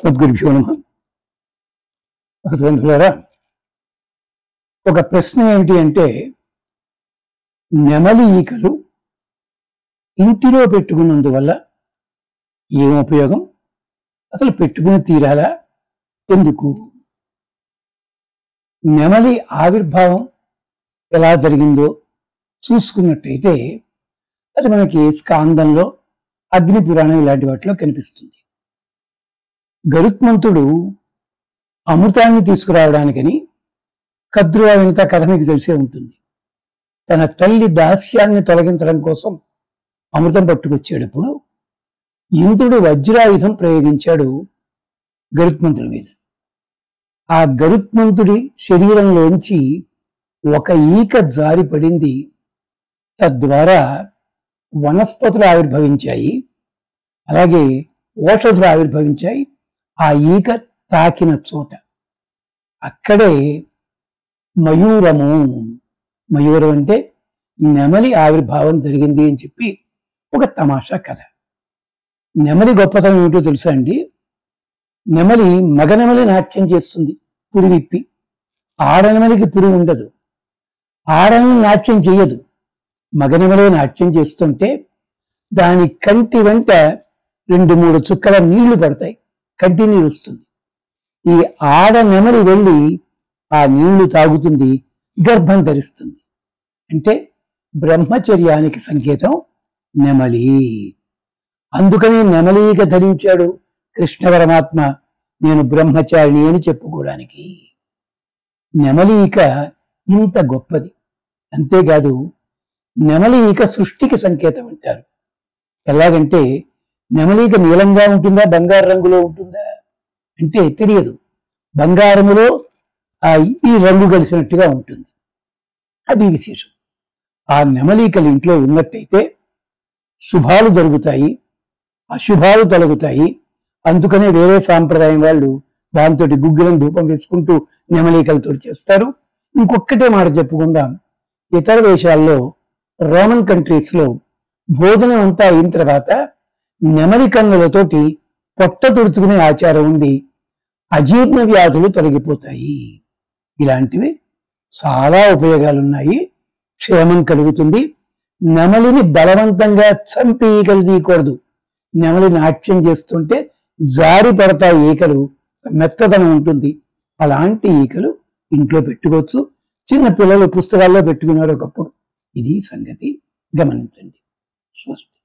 సద్గురుభ్యో నమ భగవంతులారా ఒక ప్రశ్న ఏమిటి అంటే నెమలి ఈకలు ఇంటిలో పెట్టుకున్నందువల్ల ఏం ఉపయోగం అసలు పెట్టుకుని తీరాలా ఎందుకు నెమలి ఆవిర్భావం ఎలా జరిగిందో చూసుకున్నట్టయితే అది మనకి స్కాందంలో అగ్ని పురాణం ఇలాంటి వాటిలో కనిపిస్తుంది గరుత్మంతుడు అమృతాన్ని తీసుకురావడానికని కద్రువ వింత కథ మీకు తెలిసే ఉంటుంది తన తల్లి దాస్యాన్ని తొలగించడం కోసం అమృతం పట్టుకొచ్చేటప్పుడు ఇంద్రుడు వజ్రాయుధం ప్రయోగించాడు గరుత్మంతుడి మీద ఆ గరుత్మంతుడి శరీరంలోంచి ఒక ఈక జారి పడింది తద్వారా వనస్పతులు ఆవిర్భవించాయి అలాగే ఓషధులు ఆవిర్భవించాయి ఆ ఈక తాకిన చోట అక్కడే మయూరము మయూరం అంటే నెమలి ఆవిర్భావం జరిగింది అని చెప్పి ఒక తమాషా కథ నెమలి గొప్పతనం ఏమిటో తెలుసా అండి నెమలి మగ నెమలి నాట్యం చేస్తుంది పురి విప్పి ఆడనెమలికి పురి ఉండదు ఆడనెమలి నాట్యం చేయదు మగనెమలే నాట్యం చేస్తుంటే దాని కంటి వెంట రెండు మూడు చుక్కల నీళ్లు పడతాయి కంటి నీరు వస్తుంది ఈ ఆడ నెమలి వెళ్ళి ఆ నీళ్లు తాగుతుంది గర్భం ధరిస్తుంది అంటే బ్రహ్మచర్యానికి సంకేతం నెమలి అందుకని నెమలీగ ధరించాడు కృష్ణ పరమాత్మ నేను బ్రహ్మచారిణి అని చెప్పుకోవడానికి నెమలీక ఇంత గొప్పది అంతేకాదు నెమలీక సృష్టికి సంకేతం అంటారు ఎలాగంటే నెమలీక నీలంగా ఉంటుందా బంగారు రంగులో ఉంటుందా అంటే తెలియదు బంగారములో ఆ ఈ రంగు కలిసినట్టుగా ఉంటుంది అది విశేషం ఆ నెమలీకలు ఇంట్లో ఉన్నట్టయితే శుభాలు జరుగుతాయి అశుభాలు తొలగుతాయి అందుకనే వేరే సాంప్రదాయం వాళ్ళు దాంతో గుగ్గిలం ధూపం వేసుకుంటూ నెమలీకలతో చేస్తారు ఇంకొక్కటే మాట చెప్పుకుందాం ఇతర దేశాల్లో రోమన్ కంట్రీస్ లో భోజనం అంతా అయిన తర్వాత నెమలి కన్నులతోటి పొట్ట తుడుచుకునే ఆచారం ఉంది అజీర్ణ వ్యాధులు తొలగిపోతాయి ఇలాంటివి చాలా ఉపయోగాలు ఉన్నాయి క్షేమం కలుగుతుంది నెమలిని బలవంతంగా చంపి ఈకలు తీయకూడదు నెమలి నాట్యం చేస్తుంటే జారి పడతాయి ఈకలు మెత్తదనం ఉంటుంది అలాంటి ఈకలు ఇంట్లో పెట్టుకోవచ్చు చిన్న పిల్లలు పుస్తకాల్లో పెట్టుకున్నారు ఒకప్పుడు ఇది సంగతి గమనించండి స్వస్తి